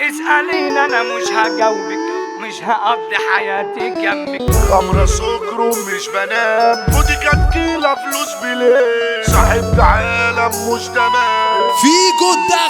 اسألين انا مش هجاوبك مش هقضي حياتي جنبك خمرة سكر ومش بنام ودي كانت كيلة فلوس بليه صاحب عالم مش تمام فيجو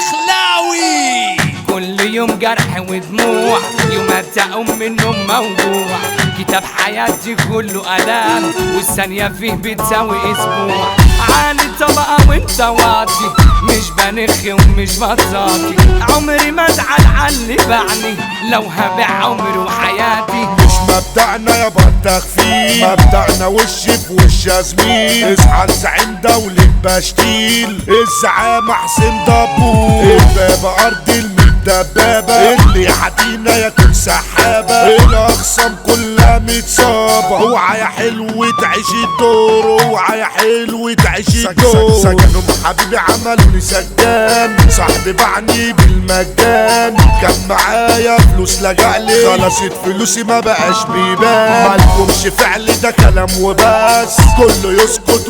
الدخلاوي كل يوم جرح ودموع يوم تقوم منهم موجوع كتاب حياتي كله ألام والثانية فيه بتساوي أسبوع عالي طبقة وانت واطي مش بنخي ومش بطاطي عمري ما ازعل على اللي باعني لو هبيع عمري وحياتي مش مبدأنا يا بطخ فيه مبدأنا وش في وش يا زميل اصحى لزعيم دولة بشتيل الزعامة حسين دبور الباب أرض الميت دبابة اللي يعدينا ياكل سحابة الأخصام كلها متصابة اوعى يا حلو تعيش الدور اوعى يا حلو تعيش الدور سجنهم حبيبي عملوا لي سجان صاحبي باعني بالمجان كان معايا فلوس لجألي خلصت فلوسي ما بقاش بيبان مالكمش فعل ده كلام وبس كله يسكت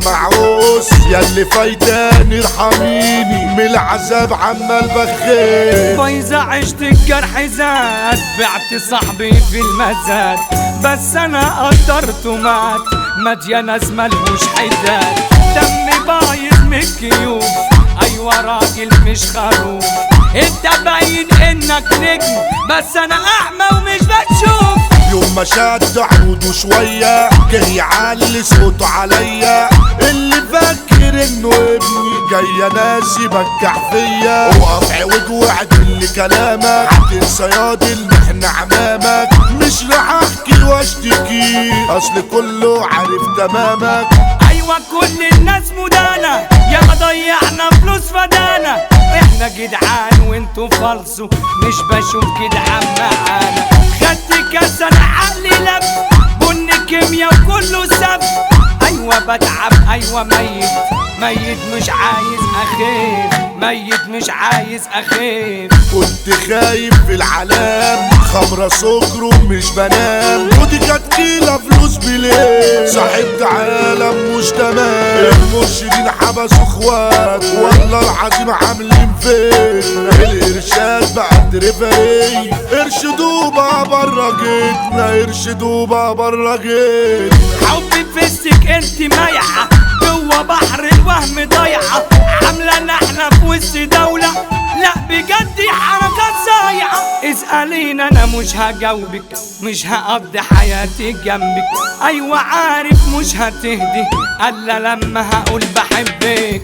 وسمعوس ياللي فايتاني ارحميني من العذاب عمال بخير بايظة عشت الجرح زاد بعت صاحبي في المزاد بس انا قدرته مات مات يا ناس ملهوش حداد دمي بايظ من الكيوف ايوه راجل مش خروف انت باين انك نجم بس انا اعمى ومش بتشوف يوم ما شد عروضه شوية جه يعلي صوته عليا اللي فاكر انه ابني جاي ناس يبجح فيا وقف عوج وعدل كلامك هتنسى ياض المحنة عمامك مش رح احكي واشتكي اصل كله عارف تمامك ايوه كل الناس مدانة يا ما ضيعنا فلوس فدانا احنا جدعان وانتوا فالصوا مش بشوف جدعان معانا خدت كاس انا عقلي لف بن كيميا وكله سف ايوه بتعب ايوه ميت ميت مش عايز اخيف ميت مش عايز اخيف كنت خايف في العلام خمرة سكر ومش بنام ودي كانت كيلة فلوس بليه صاحبت عالم مش تمام المرشدين حبسوا اخوات والله العظيم عاملين فين الارشاد بقى دريفري ارشدوا بقى بره جيتنا ارشدوا بقى بره جيتنا حبي فيستك انت مايعة جوا بحر الوهم ضايعة عاملة نحلة في وسط دولة لا بجد حركات صايعة اسألين انا مش هجاوبك مش هقضي حياتي جنبك ايوه عارف مش هتهدي الا لما هقول بحبك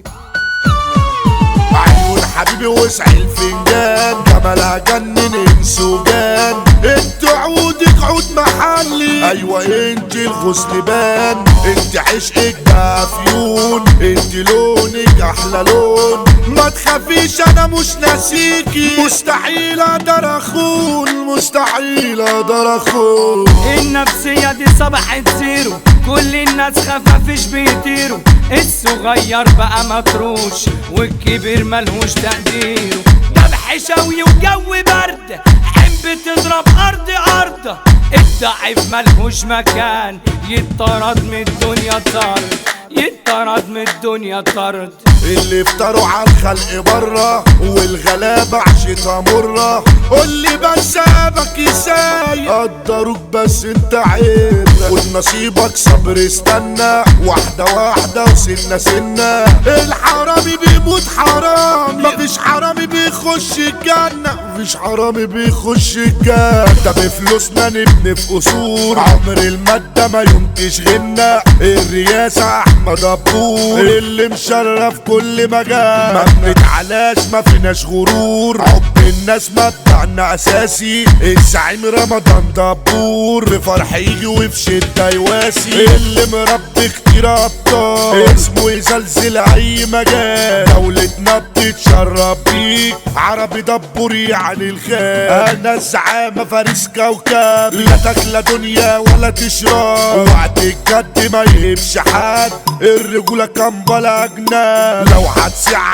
عيون حبيبي وسع الفنجان جمالها جنن انسوجان انت عودك عود محلي ايوه انت الغسل بان انت عشقك بقى فيون انت لونك احلى لون ما تخافيش انا مش ناسيكي مستحيل اقدر اخون مستحيل اقدر اخون النفسية دي صبحت زيرو كل الناس خفافش بيطيروا الصغير بقى مطروش والكبير ملهوش تقديره ذبح شوي وجو برد عين بتضرب ارض ارض الضعيف ملهوش مكان يطرد من الدنيا طرد يطرد من الدنيا طرد اللي افتروا على الخلق بره والغلابة عشتها مرة قولي بس ابك ازاي قدروك بس انت عيب ونصيبك صبر استنى واحدة واحدة وسنة سنة الحرامي بيموت حرامي مفيش حرامي بيخش الجنة مفيش حرامي بيخش الجنة ده بفلوسنا نبني في قصور عمر المادة ما يوم تشغلنا الرئاسة احمد ابور اللي مشرف كل مجال ما بنتعلاش ما فيناش غرور حب الناس مبدأنا اساسي الزعيم رمضان دبور بفرح يجي وفي شدة يواسي اللي مربي كتير ابطال اسمه يزلزل اي مجال دولتنا بتتشرب بيك عربي دبور يعني الخير انا الزعامة فارس كوكب لا تاكل دنيا ولا تشرب وقت الجد ما يهبش حد الرجولة كان بلا جنان لو هتسيع عندنا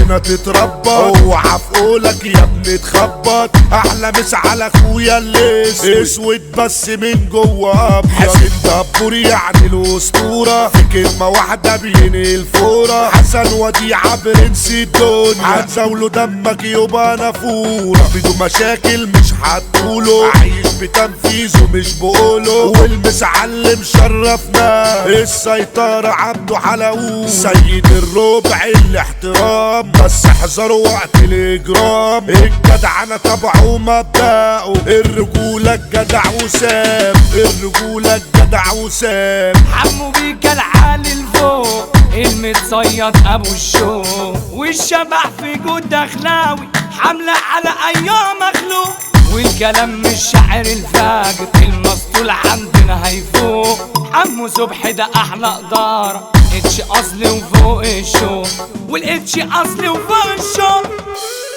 عندنا تتربى اوعى في قولك يا ابني تخبط احلى مس على اخويا اللي اسود بس من جوه ابيض حسين دبور يعني الاسطوره في كلمه واحده بينقل فوره حسن وديعه برنس الدنيا هتزاوله دمك يبقى نافوره بدون مشاكل مش هتقوله عايش بتنفيذه مش بقوله والمسعلم شرفنا السيطرة عنده حلاوة سيد الربع الاحترام بس احذروا وقت الاجرام الجدعنة طبعه مبدأه الرجولة الجدع وسام الرجولة الجدع وسام حمو بيك العالي الفوق المتصيد ابو الشوق والشبح في جود اخلاوي حملة على ايام مخلوق والكلام مش شاعر الفاجر المسطول عندنا هيفوق حمو صبحي ده احلى اداره اتش اصلي وفوق الشوق والاتش اصلي وفوق الشوق